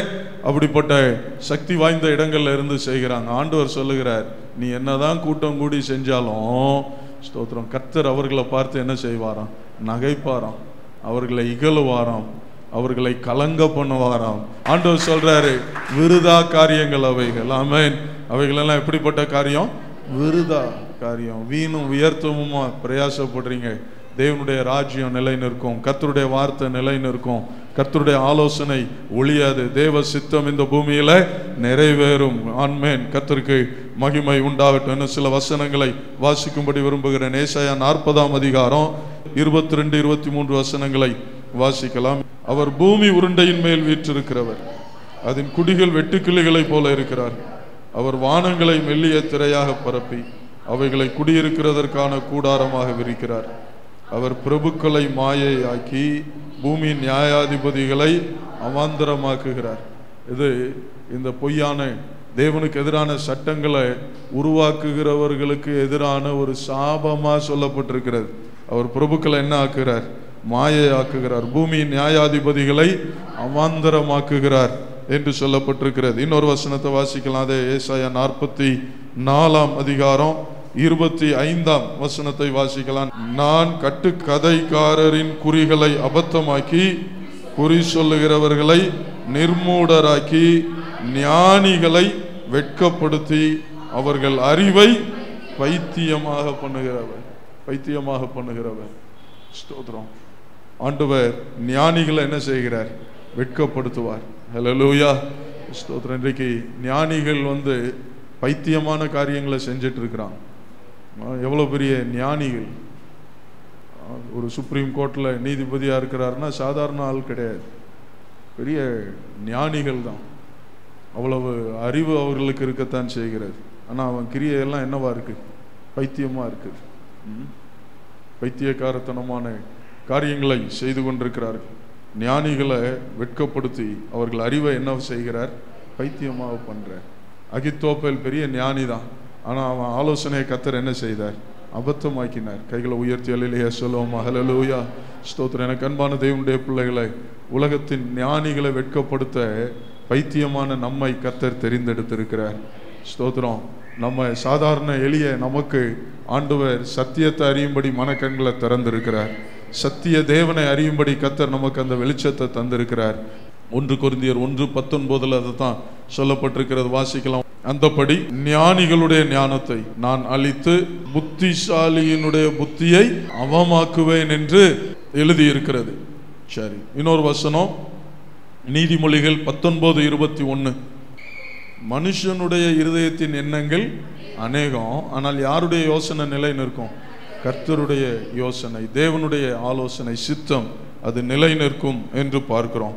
S1: அப்படிப்பட்ட சக்தி வாய்ந்த இடங்கள்ல இருந்து செய்கிறாங்க ஆண்டவர் சொல்லுகிறார் நீ என்னதான் கூட்டம் கூடி செஞ்சாலும் ஸ்தோத்திரம் கர்த்தர் அவர்களை பார்த்து என்ன செய்வாராம் நகைப்பாராம் அவர்களை இகழுவாராம் அவர்களை கலங்க பண்ணுவாராம் ஆண்டவர் சொல்றாரு விருதா காரியங்கள் அவைகள் ஆமென் அவைகளெல்லாம் எப்படிப்பட்ட காரியம் விருதா காரியம் வீணும் உயர்த்தமுமா பிரயாசப்படுறீங்க தேவனுடைய ராஜ்யம் நிலை நிற்கும் கர்த்தருடைய வார்த்தை நிலை நிற்கும் கர்த்தருடைய ஆலோசனை ஒளியாது தேவ சித்தம் இந்த பூமியில நிறைவேறும் ஆன்மேன் கர்த்தருக்கு மகிமை உண்டாகட்டும் இன்னும் சில வசனங்களை வாசிக்கும்படி விரும்புகிறேன் ஏசாயா நாற்பதாம் அதிகாரம் இருபத்தி ரெண்டு இருபத்தி மூன்று வசனங்களை வாசிக்கலாம் அவர் பூமி உருண்டையின் மேல் வீற்றிருக்கிறவர் அதன் குடிகள் வெட்டுக்கிளிகளைப் போல இருக்கிறார் அவர் வானங்களை மெல்லிய திரையாக பரப்பி அவைகளை குடியிருக்கிறதற்கான கூடாரமாக விரிக்கிறார் அவர் பிரபுக்களை மாயையாக்கி பூமியின் நியாயாதிபதிகளை அவாந்தரமாக்குகிறார் இது இந்த பொய்யான தேவனுக்கு எதிரான சட்டங்களை உருவாக்குகிறவர்களுக்கு எதிரான ஒரு சாபமா சொல்லப்பட்டிருக்கிறது அவர் பிரபுக்களை என்ன ஆக்குகிறார் மாயை ஆக்குகிறார் பூமியின் நியாயாதிபதிகளை அவாந்தரமாக்குகிறார் என்று சொல்லப்பட்டிருக்கிறது இன்னொரு வசனத்தை வாசிக்கலாம் அதே ஏசாயா நாற்பத்தி நாலாம் அதிகாரம் இருபத்தி ஐந்தாம் வசனத்தை வாசிக்கலாம் நான் கட்டுக்கதைக்காரரின் குறிகளை அபத்தமாக்கி குறி சொல்லுகிறவர்களை நிர்மூடராக்கி ஞானிகளை வெட்கப்படுத்தி அவர்கள் அறிவை பைத்தியமாக பண்ணுகிறவர் பைத்தியமாக பண்ணுகிறவர் ஸ்தோத்திரம் ஆண்டவர் ஞானிகளை என்ன செய்கிறார் வெட்கப்படுத்துவார் ஹalleluya ஸ்தோத்திரம் இன்றைக்கு ஞானிகள் வந்து பைத்தியமான காரியங்களை செஞ்சுட்டு இருக்கிறாங்க எவ்வளோ பெரிய ஞானிகள் ஒரு சுப்ரீம் கோர்ட்டில் நீதிபதியாக இருக்கிறாருன்னா சாதாரண ஆள் கிடையாது பெரிய ஞானிகள் தான் அவ்வளவு அறிவு அவர்களுக்கு இருக்கத்தான் செய்கிறது ஆனால் அவன் கிரியையெல்லாம் என்னவா இருக்கு பைத்தியமாக இருக்குது ம்? பைத்தியக்காரத்தனமான காரியங்களை செய்து கொண்டிருக்கிறார்கள் ஞானிகளை வெட்கப்படுத்தி அவர்கள் அறிவை என்ன செய்கிறார் பைத்தியமாக பண்றார் அகித்தோப்பல் பெரிய ஞானி தான் ஆனால் அவன் ஆலோசனையை கத்தர் என்ன செய்தார் அபத்தமாக்கினார் கைகளை உயர்த்தி அலையிலேயே சொல்லுவோம் ஹalleluya ஸ்தோத்திரம் எனக்கு அன்பான தேவனுடைய பிள்ளைகளை உலகத்தின் ஞானிகளை வெட்கப்படுத்த பைத்தியமான நம்மை கத்தர் தெரிந்தெடுத்திருக்கிறார் ஸ்தோத்திரம் நம்ம சாதாரண எளிய நமக்கு ஆண்டவர் சத்தியத்தை அறியும்படி மனக்கண்களை திறந்திருக்கிறார் சத்திய தேவனை அறியும்படி கத்தர் நமக்கு அந்த வெளிச்சத்தை தந்திருக்கிறார் ஒன்று கொரிந்தியர் ஒன்று பத்தொன்பதுல அதுதான் சொல்லப்பட்டிருக்கிறது வாசிக்கலாம் அந்தபடி ஞானிகளுடைய ஞானத்தை நான் அழித்து புத்திசாலியினுடைய புத்தியை அவமாக்குவேன் என்று எழுதியிருக்கிறது சரி இன்னொரு வசனம் நீதிமொழிகள் பத்தொன்பது இருபத்தி ஒன்று மனுஷனுடைய இருதயத்தின் எண்ணங்கள் அநேகம் ஆனால் யாருடைய யோசனை நிலை நிற்கும் கர்த்தருடைய யோசனை தேவனுடைய ஆலோசனை சித்தம் அது நிலை நிற்கும் என்று பார்க்கிறோம்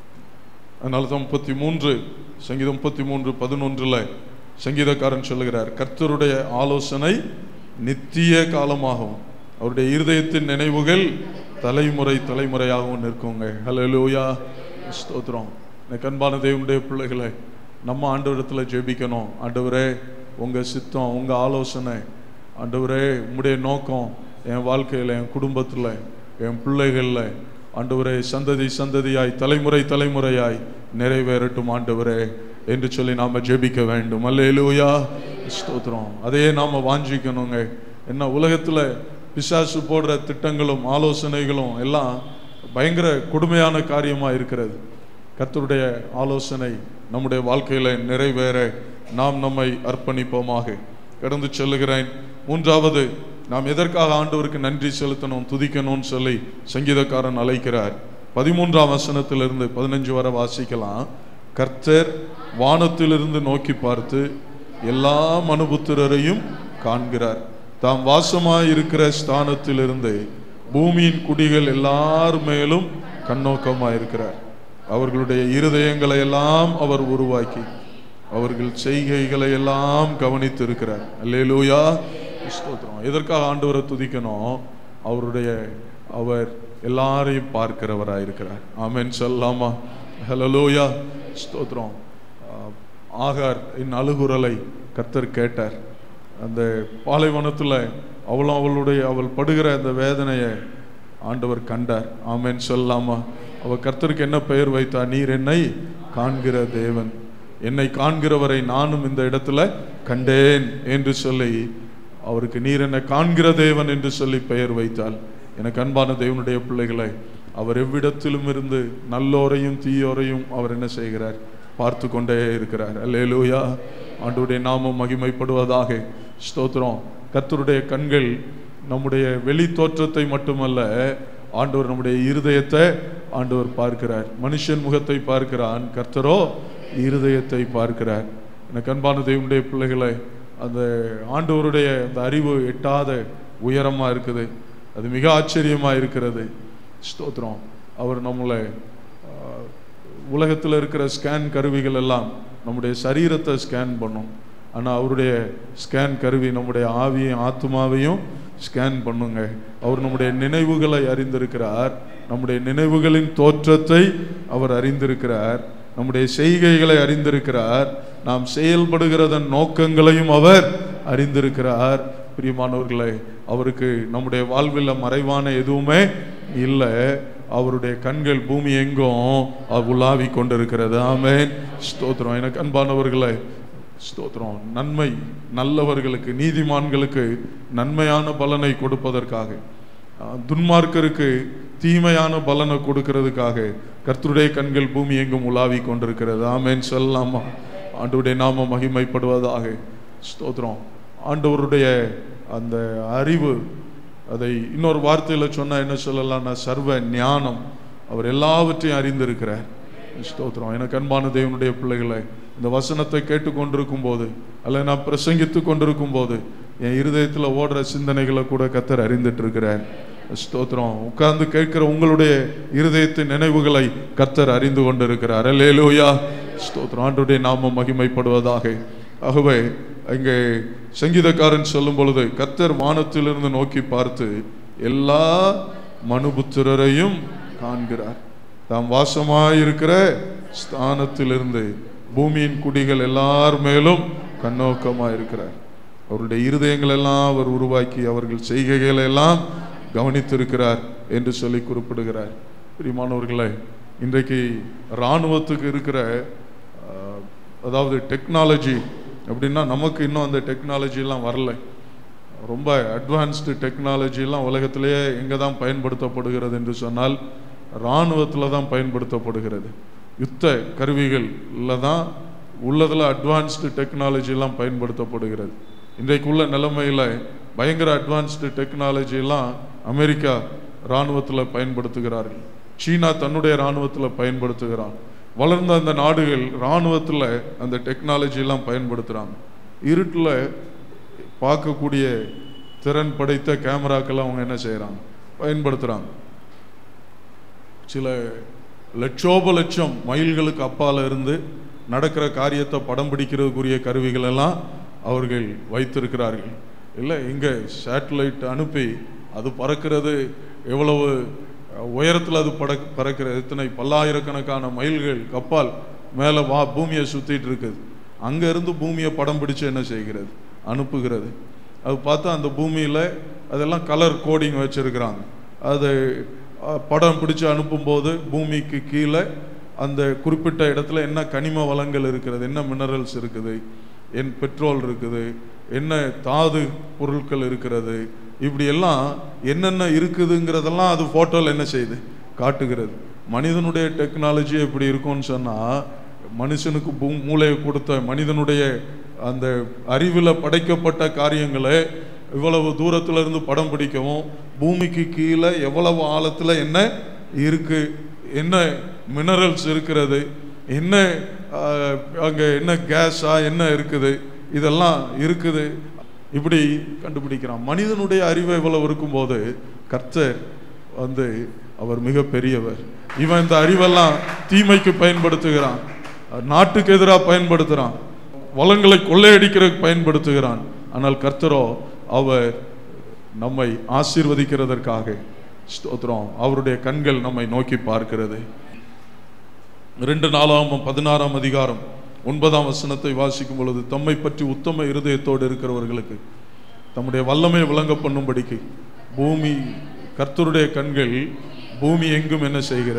S1: அதனால தான் முப்பத்தி மூன்று சங்கீதம் முப்பத்தி மூன்று பதினொன்றுல சங்கீதக்காரன் சொல்லுகிறார் கர்த்தருடைய ஆலோசனை நித்திய காலமாகவும் அவருடைய இருதயத்தின் நினைவுகள் தலைமுறை தலைமுறையாகவும் நிற்குங்க ஹalleluya ஸ்தோத்திரம் எனக்கு அன்பான தேவனுடைய பிள்ளைகளை நம்ம ஆண்டவரத்தில் ஜெபிக்கணும் ஆண்டவரே உங்க சித்தம் உங்க ஆலோசனை ஆண்டவரே உம்முடைய நோக்கம் என் வாழ்க்கையில் என் குடும்பத்தில் என் பிள்ளைகளில் ஆண்டவரே சந்ததி சந்ததியாய் தலைமுறை தலைமுறையாய் நிறைவேறட்டும் ஆண்டவரே என்று சொல்லி நாம ஜெபிக்க வேண்டும் அல்லேலூயா ஸ்தோத்திரம் அதையே நாம வாஞ்சிக்கணுங்க என்ன உலகத்துல பிசாசு போடுற திட்டங்களும் ஆலோசனைகளும் எல்லாம் பயங்கர கொடுமையான காரியமா இருக்கிறது கர்த்தருடைய ஆலோசனை நம்முடைய வாழ்க்கையில நிறைவேற நாம் நம்மை அர்ப்பணிப்போமாக கடந்து செல்லுகிறேன் மூன்றாவது நாம் எதற்காக ஆண்டவருக்கு நன்றி செலுத்தணும் துதிக்கணும்னு சொல்லி சங்கீதக்காரன் அழைக்கிறார் பதிமூன்றாம் வசனத்திலிருந்து பதினஞ்சு வரை வாசிக்கலாம் கர்த்தர் வானத்திலிருந்து நோக்கி பார்த்து எல்லா மனுபுத்திரரையும் காண்கிறார் தாம் வாசமாய் இருக்கிற ஸ்தானத்திலிருந்து பூமியின் குடிகள் எல்லார் மேலும் கண்ணோக்கமாய் இருக்கிறார் அவர்களுடைய இருதயங்களை எல்லாம் அவர் உருவாக்கி அவர்கள் செய்கைகளை எல்லாம் கவனித்து இருக்கிறார் அல்லேலூயா ஸ்தோத்திரம் எதற்காக ஆண்டவரை துதிக்கணும் அவருடைய அவர் எல்லாரையும் பார்க்கிறவராய் இருக்கிறார் ஆமென் சொல்லாமா ஹலலூயா ஸ்தோத்திரம் ஆஹ், ஆகார் இன் அழுகுரலை கர்த்தர் கேட்டார் அந்த பாலைவனத்தில் அவளும் அவளுடைய அவள் படுகிற அந்த வேதனையை ஆண்டவர் கண்டார் ஆமென் சொல்லாமா அவர் கர்த்தருக்கு என்ன பெயர் வைத்தார் நீர் என்னை காண்கிற தேவன் என்னை காண்கிறவரை நானும் இந்த இடத்துல கண்டேன் என்று சொல்லி அவருக்கு நீர் என்னை காண்கிற தேவன் என்று சொல்லி பெயர் வைத்தால் எனக்கு அன்பான தேவனுடைய பிள்ளைகளை அவர் எவ்விடத்திலும் இருந்து நல்லோரையும் தீயோரையும் அவர் என்ன செய்கிறார் பார்த்து கொண்டே இருக்கிறார் அல்லேலூயா ஆண்டுடைய நாமம் மகிமைப்படுவதாக ஸ்தோத்திரம் கர்த்தருடைய கண்கள் நம்முடைய வெளி தோற்றத்தை மட்டுமல்ல ஆண்டவர் நம்முடைய இருதயத்தை ஆண்டவர் பார்க்கிறார் மனுஷன் முகத்தை பார்க்கிறான் கர்த்தரோ இருதயத்தை பார்க்கிறார் எனக்கு அன்பான தேவனுடைய பிள்ளைகளை அந்த ஆண்டவருடைய அந்த அறிவு எட்டாத உயரமா இருக்குது அது மிக ஆச்சரியமா இருக்கிறது ஸ்தோத்திரம் அவர் நம்மளை ஆஹ், உலகத்தில் இருக்கிற ஸ்கேன் கருவிகள் எல்லாம் நம்முடைய சரீரத்தை ஸ்கேன் பண்ணும் ஆனால் அவருடைய ஸ்கேன் கருவி நம்முடைய ஆவியும் ஆத்மாவையும் ஸ்கேன் பண்ணுங்க அவர் நம்முடைய நினைவுகளை அறிந்திருக்கிறார் நம்முடைய நினைவுகளின் தோற்றத்தை அவர் அறிந்திருக்கிறார் நம்முடைய செய்கைகளை அறிந்திருக்கிறார் நாம் செயல்படுகிறதன் நோக்கங்களையும் அவர் அறிந்திருக்கிறார் பிரியமானவர்களே அவருக்கு நம்முடைய வாழ்வில் மறைவான எதுவுமே இல்லை அவருடைய கண்கள் பூமி எங்கும் அவர் உலாவி கொண்டிருக்கிறது ஆமென் ஸ்தோத்திரம் எனக்கு அன்பானவர்களே ஸ்தோத்திரம் நன்மை நல்லவர்களுக்கு நீதிமான்களுக்கு நன்மையான பலனை கொடுப்பதற்காக அஹ், துன்மார்க்கருக்கு தீமையான பலனை கொடுக்கிறதுக்காக கர்த்தருடைய கண்கள் பூமி எங்கும் உலாவி கொண்டிருக்கிறது ஆமென் சொல்லலாமா ஆண்டவருடைய நாம மகிமைப்படுவதாக ஸ்தோத்திரம் ஆண்டவருடைய அந்த அறிவு அதை இன்னொரு வார்த்தையில சொன்னா என்ன சொல்லலாம்னா சர்வ ஞானம் அவர் எல்லாவற்றையும் அறிந்திருக்கிறார் ஸ்தோத்திரம் எனக்கு அன்பான தேவனுடைய பிள்ளைகளை இந்த வசனத்தை கேட்டுக்கொண்டிருக்கும் போது அல்ல நான் பிரசங்கித்து கொண்டிருக்கும் போது என் இருதயத்தில் ஓடுற சிந்தனைகளை கூட கத்தர் அறிந்துட்டு இருக்கிறார் ஸ்தோத்திரம் உட்கார்ந்து கேட்கிற உங்களுடைய இருதயத்தின் நினைவுகளை கத்தர் அறிந்து கொண்டிருக்கிறார் அல்லேலூயா ஸ்தோத்திரம் ஆண்டுடைய நாமம் மகிமைப்படுவதாக ஆகவே இங்கே சங்கீதக்காரன் சொல்லும் பொழுது கத்தர் வானத்திலிருந்து நோக்கி பார்த்து எல்லா மனுபுத்திரரையும் காண்கிறார் தாம் வாசமாயிருக்கிற ஸ்தானத்திலிருந்து பூமியின் குடிகள் எல்லார் மேலும் கண்ணோக்கமாக இருக்கிறார் அவருடைய இருதயங்கள் எல்லாம் அவர் உருவாக்கி அவர்கள் செய்கைகளை எல்லாம் கவனித்திருக்கிறார் என்று சொல்லி குறிப்பிடுகிறார் பிரியமானவர்களே இன்றைக்கு இராணுவத்துக்கு இருக்கிற ஆஹ், அதாவது டெக்னாலஜி அப்படின்னா நமக்கு இன்னும் அந்த டெக்னாலஜிலாம் வரல ரொம்ப அட்வான்ஸ்டு டெக்னாலஜிலாம் உலகத்திலேயே எங்கே தான் பயன்படுத்தப்படுகிறது என்று சொன்னால் இராணுவத்தில் தான் பயன்படுத்தப்படுகிறது யுத்த கருவிகளில் தான் உள்ளதில் அட்வான்ஸ்டு டெக்னாலஜிலாம் பயன்படுத்தப்படுகிறது இன்றைக்கு உள்ள நிலைமையில் பயங்கர அட்வான்ஸ்டு டெக்னாலஜிலாம் அமெரிக்கா இராணுவத்தில் பயன்படுத்துகிறார்கள் சீனா தன்னுடைய இராணுவத்தில் பயன்படுத்துகிறான் வளர்ந்த அந்த நாடுகள் இராணுவத்தில் அந்த டெக்னாலஜிலாம் பயன்படுத்துகிறாங்க இருட்டில் பார்க்கக்கூடிய திறன் படைத்த கேமராக்களை அவங்க என்ன செய்கிறாங்க பயன்படுத்துகிறாங்க சில லட்சோப லட்சம் மைல்களுக்கு அப்பால இருந்து நடக்கிற காரியத்தை படம் பிடிக்கிறதுக்குரிய கருவிகள் எல்லாம் அவர்கள் வைத்திருக்கிறார்கள் இல்லை இங்கே சேட்டலைட் அனுப்பி அது பறக்கிறது எவ்வளவு உயரத்தில் அது பட பறக்கிறது எத்தனை பல்லாயிரக்கணக்கான மைல்கள் கப்பால் மேலே வா பூமியை சுற்றிட்டு இருக்குது அங்கே இருந்து பூமியை படம் பிடிச்சு என்ன செய்கிறது அனுப்புகிறது அது பார்த்தா அந்த பூமியில் அதெல்லாம் கலர் கோடிங் வச்சிருக்கிறாங்க அது அஹ், படம் பிடிச்சு அனுப்பும்போது பூமிக்கு கீழே அந்த குறிப்பிட்ட இடத்துல என்ன கனிம வளங்கள் இருக்கிறது என்ன மினரல்ஸ் இருக்குது என் பெட்ரோல் இருக்குது என்ன தாது பொருட்கள் இருக்கிறது இப்படி எல்லாம் என்னென்ன இருக்குதுங்கிறதெல்லாம் அது ஃபோட்டோவில் என்ன செய்யுது காட்டுகிறது மனிதனுடைய டெக்னாலஜி எப்படி இருக்கும்னு சொன்னால் மனுஷனுக்கு பூ மூளையை கொடுத்த மனிதனுடைய அந்த அறிவில் படைக்கப்பட்ட காரியங்களை இவ்வளவு தூரத்துல இருந்து படம் பிடிக்கவும் பூமிக்கு கீழே எவ்வளவு ஆழத்துல என்ன இருக்கு என்ன மினரல்ஸ் இருக்கிறது என்ன ஆஹ், அங்க என்ன கேஸா என்ன இருக்குது இதெல்லாம் இருக்குது இப்படி கண்டுபிடிக்கிறான் மனிதனுடைய அறிவு இவ்வளவு இருக்கும்போது கர்த்தர் வந்து அவர் மிக பெரியவர் இவன் இந்த அறிவெல்லாம் தீமைக்கு பயன்படுத்துகிறான் நாட்டுக்கு எதிராக பயன்படுத்துகிறான் வளங்களை கொள்ளையடிக்கிறதுக்கு பயன்படுத்துகிறான் ஆனால் கர்த்தரோ அவர் நம்மை ஆசீர்வதிக்கிறதற்காக ஸ்தோத்திரம் அவருடைய கண்கள் நம்மை நோக்கி பார்க்கிறது ரெண்டு நாலாம் பதினாறாம் அதிகாரம் ஒன்பதாம் வசனத்தை வாசிக்கும் பொழுது தம்மை பற்றி உத்தம இருதயத்தோடு இருக்கிறவர்களுக்கு தம்முடைய வல்லமை விளங்க பண்ணும்படிக்கு பூமி கர்த்தருடைய கண்கள் பூமி எங்கும் என்ன செய்கிறது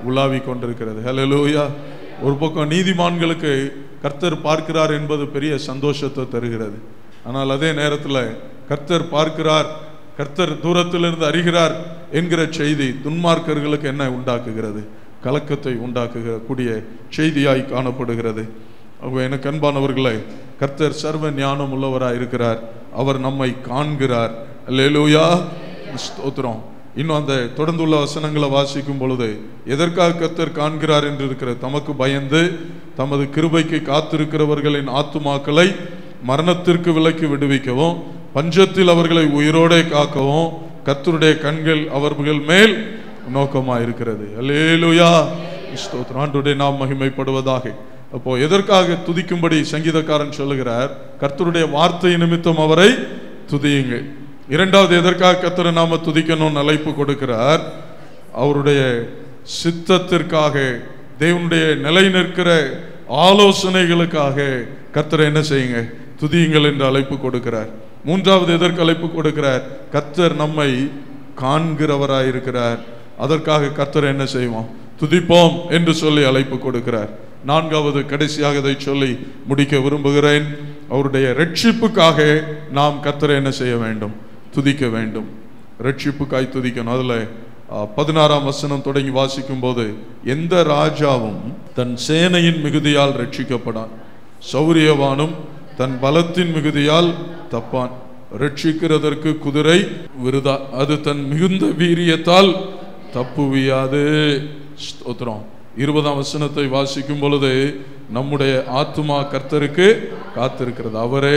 S1: உலாவி கொண்டிருக்கிறது ஹalleluya ஒரு பக்கம் நீதிமான்களுக்கு கர்த்தர் பார்க்கிறார் என்பது பெரிய சந்தோஷத்தை தருகிறது ஆனால் அதே நேரத்தில் கர்த்தர் பார்க்கிறார் கர்த்தர் தூரத்திலிருந்து அறிகிறார் என்கிற செய்தி துன்மார்க்கர்களுக்கு என்ன உண்டாக்குகிறது கலக்கத்தை உண்டாக்குகிற கூடிய செய்தியாய் காணப்படுகிறது ஆகவே எனக்கு அன்பானவர்களே கர்த்தர் சர்வ ஞானம் உள்ளவராய் இருக்கிறார் அவர் நம்மை காண்கிறார் அல்லேலூயா ஸ்தோத்திரம் இன்னும் அந்த தொடர்ந்துள்ள வசனங்களை வாசிக்கும் பொழுது எதற்காக கர்த்தர் காண்கிறார் என்று இருக்கிற தமக்கு பயந்து தமது கிருபைக்கு காத்திருக்கிறவர்களின் ஆத்துமாக்களை மரணத்திற்கு விலக்கி விடுவிக்கவும் பஞ்சத்தில் அவர்களை உயிரோடே காக்கவும் கர்த்தருடைய கண்கள் அவர்கள் மேல் நோக்கமா இருக்கிறது அல்லேலூயா ஸ்தோத்திரம் ஆண்டுடைய நாம் மகிமைப்படுவதாக அப்போ எதற்காக துதிக்கும்படி சங்கீதக்காரன் சொல்லுகிறார் கர்த்தருடைய வார்த்தை நிமித்தம் அவரை துதியுங்கள் இரண்டாவது எதற்காக கர்த்தரை நாம துதிக்கணும்னு அழைப்பு கொடுக்கிறார் அவருடைய சித்தத்திற்காக தேவனுடைய நிலை நிற்கிற ஆலோசனைகளுக்காக கர்த்தரை என்ன செய்யுங்க துதியுங்கள் என்று அழைப்பு கொடுக்கிறார் மூன்றாவது எதற்கு அழைப்பு கொடுக்கிறார் கர்த்தர் நம்மை காண்கிறவராய் இருக்கிறார் அதற்காக கர்த்தர் என்ன செய்வோம் துதிப்போம் என்று சொல்லி அழைப்பு கொடுக்கிறார் நான்காவது கடைசியாக இதை சொல்லி முடிக்க விரும்புகிறேன் அவருடைய ரட்சிப்புக்காக நாம் கர்த்தரை என்ன செய்ய வேண்டும் துதிக்க வேண்டும் ரட்சிப்புக்காய் துதிக்கணும் அதுல அஹ், பதினாறாம் வசனம் தொடங்கி வாசிக்கும் போது எந்த ராஜாவும் தன் சேனையின் மிகுதியால் ரட்சிக்கப்படான் சௌரியவானும் தன் பலத்தின் மிகுதியால் தப்பான் ரட்சிக்கிறதற்கு குதிரை விருதா அது தன் மிகுந்த வீரியத்தால் தப்புவியாது ஸ்தோத்திரம் இருபதாம் வசனத்தை வாசிக்கும் பொழுது நம்முடைய ஆத்துமா கர்த்தருக்கு காத்திருக்கிறது அவரே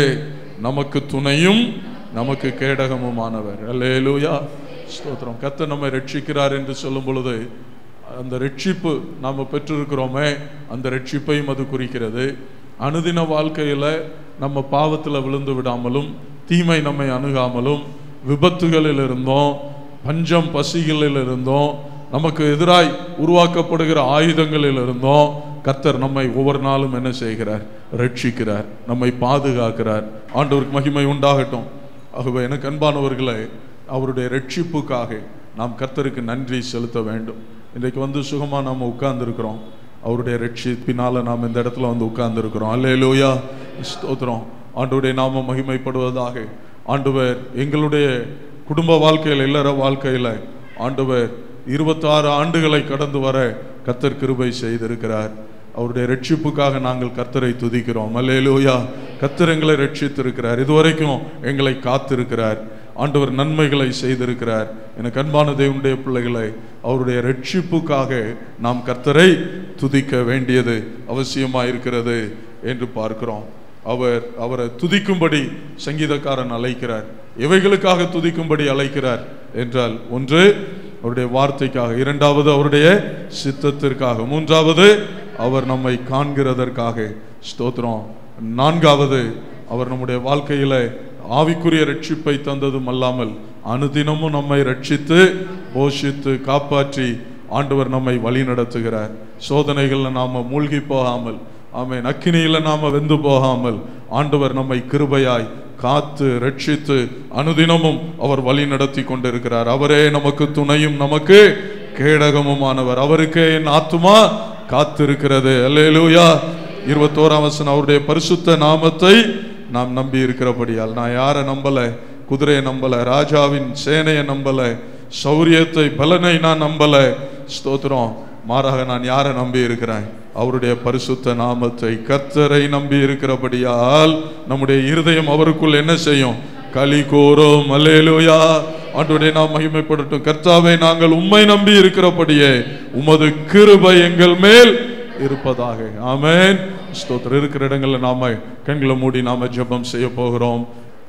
S1: நமக்கு துணையும் நமக்கு கேடகமுமானவர் அல்லேலூயா ஸ்தோத்திரம் கர்த்தர் நம்மை ரட்சிக்கிறார் என்று சொல்லும் பொழுது அந்த ரட்சிப்பு நாம் பெற்றிருக்கிறோமே அந்த ரட்சிப்பையும் அது குறிக்கிறது அனுதின வாழ்க்கையில நம்ம பாவத்தில் விழுந்து விடாமலும் தீமை நம்மை அணுகாமலும் விபத்துகளில் இருந்தோம் பஞ்சம் பசிகளில் இருந்தோம் நமக்கு எதிராய் உருவாக்கப்படுகிற ஆயுதங்களில் இருந்தோம் கர்த்தர் நம்மை ஒவ்வொரு நாளும் என்ன செய்கிறார் ரட்சிக்கிறார் நம்மை பாதுகாக்கிறார் ஆண்டவருக்கு மகிமை உண்டாகட்டும் ஆகவே எனக்கு அன்பானவர்களே அவருடைய ரட்சிப்புக்காக நாம் கர்த்தருக்கு நன்றி செலுத்த வேண்டும் இன்றைக்கு வந்து சுகமா நாம் உட்கார்ந்துருக்கிறோம் அவருடைய ரட்சிப்பினால நாம் இந்த இடத்துல வந்து உட்கார்ந்துருக்கிறோம் அல்லேலூயா ஸ்தோத்திரம் ஆண்டவருடைய நாம மகிமைப்படுவதாக ஆண்டவர் எங்களுடைய குடும்ப வாழ்க்கையில் இல்லற வாழ்க்கையில ஆண்டவர் இருபத்தாறு ஆண்டுகளை கடந்து வர கர்த்தர் கிருபை செய்திருக்கிறார் அவருடைய ரட்சிப்புக்காக நாங்கள் கர்த்தரை துதிக்கிறோம் அல்லேலூயா கர்த்தர் எங்களை ரட்சித்திருக்கிறார் இதுவரைக்கும் எங்களை காத்திருக்கிறார் ஆண்டவர் நன்மைகளை செய்திருக்கிறார் எனக்கு அன்பான தேவனுடைய பிள்ளைகளை அவருடைய ரட்சிப்புக்காக நாம் கர்த்தரை துதிக்க வேண்டியது அவசியமாக இருக்கிறது என்று பார்க்கிறோம் அவர் அவரை துதிக்கும்படி சங்கீதக்காரன் அழைக்கிறார் எவைகளுக்காக துதிக்கும்படி அழைக்கிறார் என்றால் ஒன்று அவருடைய வார்த்தைக்காக இரண்டாவது அவருடைய சித்தத்திற்காக மூன்றாவது அவர் நம்மை காண்கிறதற்காக ஸ்தோத்திரம் நான்காவது அவர் நம்முடைய வாழ்க்கையில ஆவிக்குரிய ரட்சிப்பை தந்ததும் அல்லாமல் அனுதினமும் நம்மை ரட்சித்து போஷித்து காப்பாற்றி ஆண்டவர் நம்மை வழி நடத்துகிறார் சோதனைகள்ல நாம மூழ்கி போகாமல் ஆமென் அக்கினியில நாம வெந்து போகாமல் ஆண்டவர் நம்மை கிருபையாய் காத்து ரட்சித்து அனுதினமும் அவர் வழி நடத்தி கொண்டிருக்கிறார் அவரே நமக்கு துணையும் நமக்கு கேடகமுமானவர் அவருக்கே என் ஆத்துமா காத்திருக்கிறது அல்லேலூயா இருபத்தோராம் வசனம் அவருடைய பரிசுத்த நாமத்தை நாம் நம்பி இருக்கிறபடியால் நான் யாரை நம்பல குதிரையை நம்பல ராஜாவின் சேனையை நம்பல சௌரியத்தை பலனை நான் நம்பல ஸ்தோத்திரம் மாறாக நான் யாரை நம்பி இருக்கிறேன் அவருடைய பரிசுத்த நாமத்தை கர்த்தரை நம்பி இருக்கிறபடியால் நம்முடைய இருதயம் அவருக்குள் என்ன செய்யும் களி கோரும் அல்லேலூயா ஆண்டவருடைய நாம் மகிமைப்படட்டும் கர்த்தாவை நாங்கள் உம்மை நம்பி இருக்கிறபடியே உமது கிருபை எங்கள் மேல் இருப்பதாக ஆமென் ஸ்தோத்திரம் இருக்கிற இடங்கள்ல நாம கண்களை மூடி நாம ஜெபம் செய்ய போகிறோம்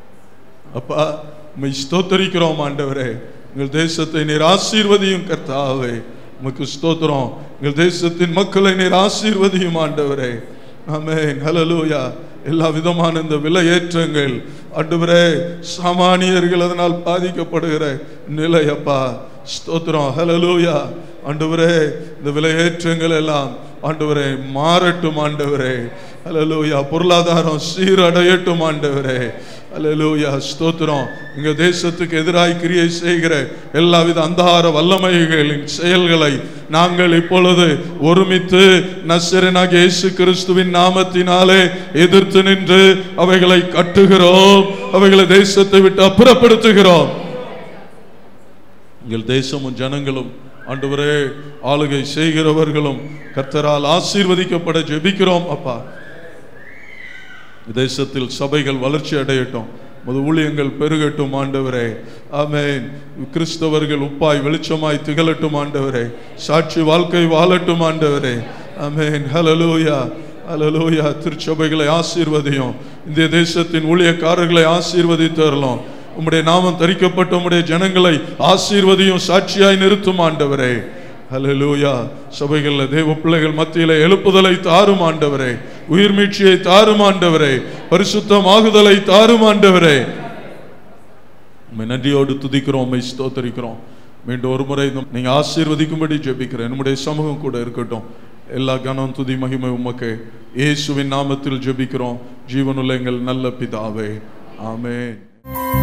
S1: அப்பா உம்மை ஸ்தோத்தரிக்கிறோம் ஆண்டவரே எங்கள் தேசத்தை நீர் ஆசீர்வதியும் கர்த்தாவே உமக்கு ஸ்தோத்திரம் எங்கள் தேசத்தின் மக்களை நீர் ஆசீர்வதியும் ஆண்டவரே ஆமென் ஹalleluya எல்லா விதமான இந்த விலையேற்றங்கள் ஆண்டவரே சாமானியர்கள் அதனால் பாதிக்கப்படுகிற நிலை அப்பா ஸ்தோத்திரம் ஹalleluya ஆண்டவரே இந்த விலையேற்றங்கள் எல்லாம் ஆண்டவரே மாறட்டும் ஆண்டவரே ஹalleluya பொருளாதாரம் சீரடையட்டும் ஆண்டவரே அல்லேலூயா ஸ்தோத்திரம் இங்க தேசத்துக்கு எதிராய் கிரியை செய்கிற எல்லாவித அந்தகார வல்லமைகளின் செயல்களை நாங்கள் இப்பொழுது ஒருமித்து நசரனாக இயேசு கிறிஸ்துவின் நாமத்தினாலே எதிர்த்து நின்று அவைகளை கட்டுகிறோம் அவைகளை தேசத்தை விட்டு அப்புறப்படுத்துகிறோம் எங்கள் தேசமும் ஜனங்களும் ஆண்டவரே ஆளுகை செய்கிறவர்களும் கர்த்தரால் ஆசீர்வதிக்கப்பட ஜெபிக்கிறோம் அப்பா தேசத்தில் சபைகள் வளர்ச்சி அடையட்டும் மது ஊழியங்கள் பெருகட்டும் ஆண்டவரே ஆமென் கிறிஸ்தவர்கள் உப்பாய் வெளிச்சமாய் திகழட்டும் ஆண்டவரே சாட்சி வாழ்க்கை வாழட்டும் ஆண்டவரே ஆமென் ஹalleluya ஹalleluya திருச்சபைகளை ஆசீர்வதியும் இந்த தேசத்தின் ஊழியக்காரர்களை ஆசீர்வதித்தரலாம் உம்முடைய நாமம் தரிக்கப்பட்ட உம்முடைய ஜனங்களை ஆசீர்வதியும் சாட்சியாய் நிறுத்தும் ஆண்டவரே ஹalleluya சபைகளில் தேவ பிள்ளைகள் மத்தியிலே எழுப்புதலை தாரும் ஆண்டவரே உயிர் மீட்சியை தாரும் ஆண்டவரே பரிசுத்தமாகுதலை தாரும் ஆண்டவரே உம்மை நன்றியோடு துதிக்கிறோம் உம்மை ஸ்தோத்தரிக்கிறோம் மீண்டும் ஒரு முறை இந்த- நீங்க ஆசீர்வதிக்கும்படி ஜெபிக்கிறேன் நம்முடைய சமூகம் கூட இருக்கட்டும் எல்லா கனம் துதி மகிமை உமக்கு இயேசுவின் நாமத்தில் ஜெபிக்கிறோம் ஜீவனுள்ள எங்கள் நல்ல பிதாவே ஆமென்